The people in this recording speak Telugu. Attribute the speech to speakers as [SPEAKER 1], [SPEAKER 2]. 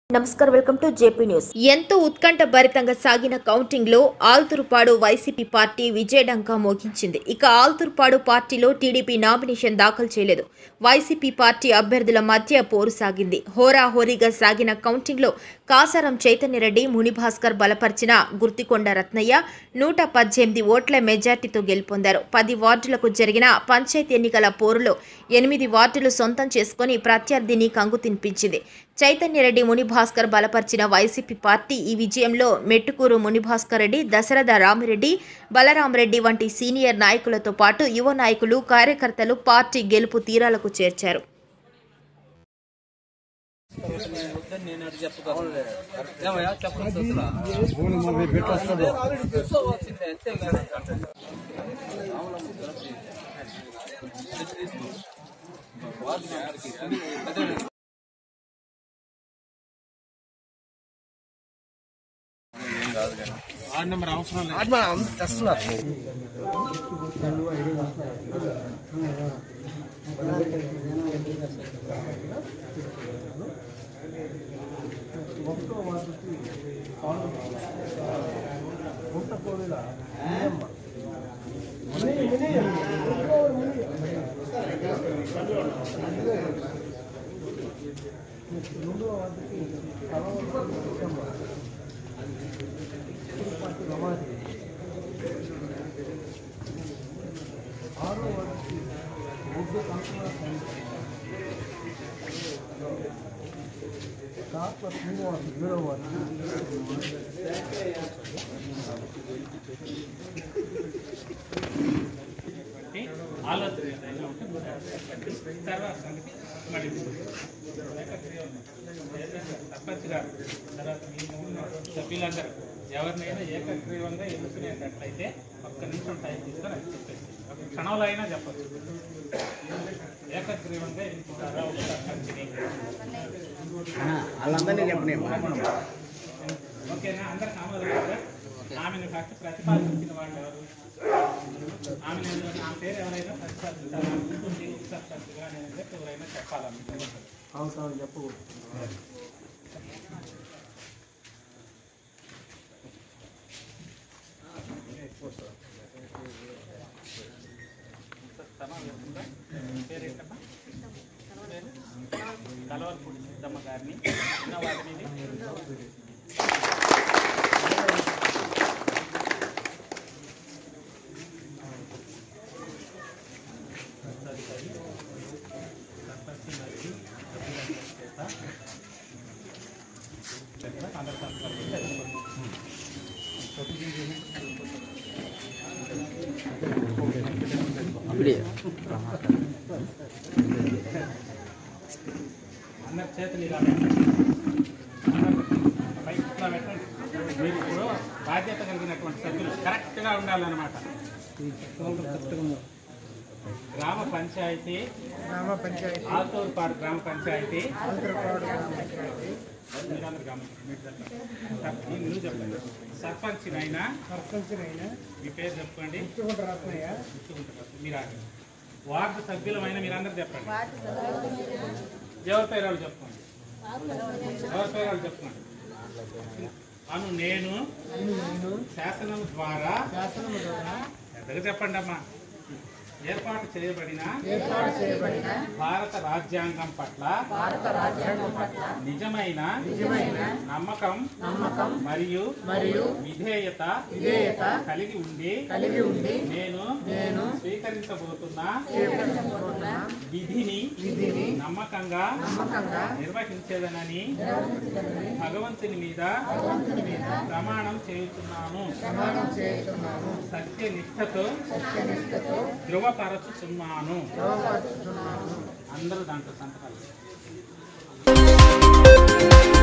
[SPEAKER 1] నమస్కారం వెల్కమ్ టు జేపీ న్యూస్ ఎంతో ఉత్కంఠ భరితంగా సాగిన కౌంటింగ్ లో ఆల్తురుపాడు వైసీపీ పార్టీ విజయడంకా మోగించింది ఇక ఆల్తురుపాడు పార్టీలో టీడీపీ నామినేషన్ దాఖలు చేయలేదు వైసీపీ పార్టీ అభ్యర్థుల మధ్య పోరు సాగింది హోరాహోరీగా సాగిన కౌంటింగ్ లో కాసారం చైతన్యరెడ్డి మునిభాస్కర్ బలపరిచిన గుర్తికొండ రత్నయ్య నూట పద్దెనిమిది ఓట్ల మెజార్టీతో గెలుపొందారు పది వార్డులకు జరిగిన పంచాయతీ ఎన్నికల పోరులో ఎనిమిది వార్డులు సొంతం చేసుకుని ప్రత్యర్థిని కంగు తినిపించింది చైతన్యరెడ్డి మునిభాస్కర్ బలపరిచిన వైసీపీ పార్టీ ఈ విజయంలో మెట్టుకూరు మునిభాస్కర్ రెడ్డి దశరథ రామిరెడ్డి బలరామరెడ్డి వంటి సీనియర్ నాయకులతో పాటు యువ నాయకులు కార్యకర్తలు పార్టీ గెలుపు తీరాలకు చేర్చారు
[SPEAKER 2] వద్దని నేను అటు చెప్పగలను ఏమయ్యా చెప్పాల్సి అసలు వచ్చింది అంతే కానీ
[SPEAKER 3] ఆలోచన ఏదైనా ఉంటే నూట యాభై పెట్టండి. తర్వాత సంగతి మళ్ళీ సర్పంచ్ గారు తర్వాత మీ ముందు సభ్యులందరూ ఎవరినైనా ఏకగ్రీవంగా ఎన్నుకునేటట్లయితే ఒక్క నిమిషం టైం తీసుకొని అది చెప్పేసి ఒక క్షణంలో అయినా చెప్పచ్చు ఏకగ్రీవంగా ఎన్నుకుంటారా ఒక సర్పంచ్ని
[SPEAKER 4] వాళ్ళందరినీ చెప్పండి
[SPEAKER 3] ఓకేనా అందరికి ఆమోదం కదా ఆమెను ఫస్ట్ ప్రతిపాదించిన వాళ్ళు ఎవరు ఆమె ఆమె పేరు ఎవరైనా ప్రతిపాదించాలి ఆమె ఉంటుంది సర్పంచ్గా నేను చెప్పి ఎవరైనా చెప్పాలి పేరేంటమ్మా కలవరపూడి సిద్ధమ్మ గారిని చిన్న వారిని సర్పంచ్ మరియు సభ్యులందరి చేత అందరి సంతకాలు పెట్టి అందరి చేతులు ఇలా పెట్టండి అందరు పైకి ఇట్లా పెట్టండి మీరు ఇప్పుడు బాధ్యత కలిగినటువంటి సభ్యులు కరెక్ట్గా ఉండాలన్నమాట గ్రామ పంచాయతీ
[SPEAKER 4] గ్రామ పంచాయతీ
[SPEAKER 3] ఆల్తూరుపాడు గ్రామ పంచాయతీ
[SPEAKER 4] ఆంధ్రపాడు గ్రామ పంచాయతీ
[SPEAKER 3] మీరందరూ గమనించండి. మీరు చెప్పండి. సర్- మీరు నువ్వు చెప్పండి సర్పంచ్నైనా
[SPEAKER 4] సర్పంచ్నైన
[SPEAKER 3] మీ పేరు చెప్పండి
[SPEAKER 4] ముట్టుకుంట రత్నయ్య
[SPEAKER 3] గుర్తుకుంటారు. మీరు ఆగండి. వార్డు సభ్యులమైన మీరందరూ చెప్పండి ఎవరి పేరు వాళ్ళు చెప్పండి ఎవరి పేరు వాళ్ళు చెప్పండి అను నేను
[SPEAKER 4] నేను
[SPEAKER 3] శాసనం ద్వారా
[SPEAKER 4] శాసనము ద్వారా
[SPEAKER 3] పెద్దగా చెప్పండి అమ్మా ఏర్పాటు చేయబడిన
[SPEAKER 4] ఏర్పాటు చేయబడిన
[SPEAKER 3] భారత రాజ్యాంగం పట్ల
[SPEAKER 4] భారత రాజ్యాంగం పట్ల
[SPEAKER 3] నిజమైన
[SPEAKER 4] నిజమైన
[SPEAKER 3] నమ్మకం
[SPEAKER 4] నమ్మకం
[SPEAKER 3] మరియు
[SPEAKER 4] మరియు
[SPEAKER 3] విధేయత
[SPEAKER 4] విధేయత
[SPEAKER 3] కలిగి ఉండి
[SPEAKER 4] కలిగి ఉండి
[SPEAKER 3] నేను
[SPEAKER 4] నేను
[SPEAKER 3] స్వీకరించబోతున్న
[SPEAKER 4] చేపట్టబోతున్న
[SPEAKER 3] విధిని
[SPEAKER 4] విధిని
[SPEAKER 3] నమ్మకంగా
[SPEAKER 4] నమ్మకంగా
[SPEAKER 3] నిర్వహించేదనని భగవంతుని మీద ప్రమాణం చేయుచున్నాను
[SPEAKER 4] ప్రమాణం చేస్తున్నాను
[SPEAKER 3] సత్యనిష్టతో
[SPEAKER 4] సత్యనిష్టతో
[SPEAKER 3] ధృవపరచుచున్నాను
[SPEAKER 4] ధృవపరుచుచున్నాను
[SPEAKER 3] అందరూ దాంట్లో సంతకాలు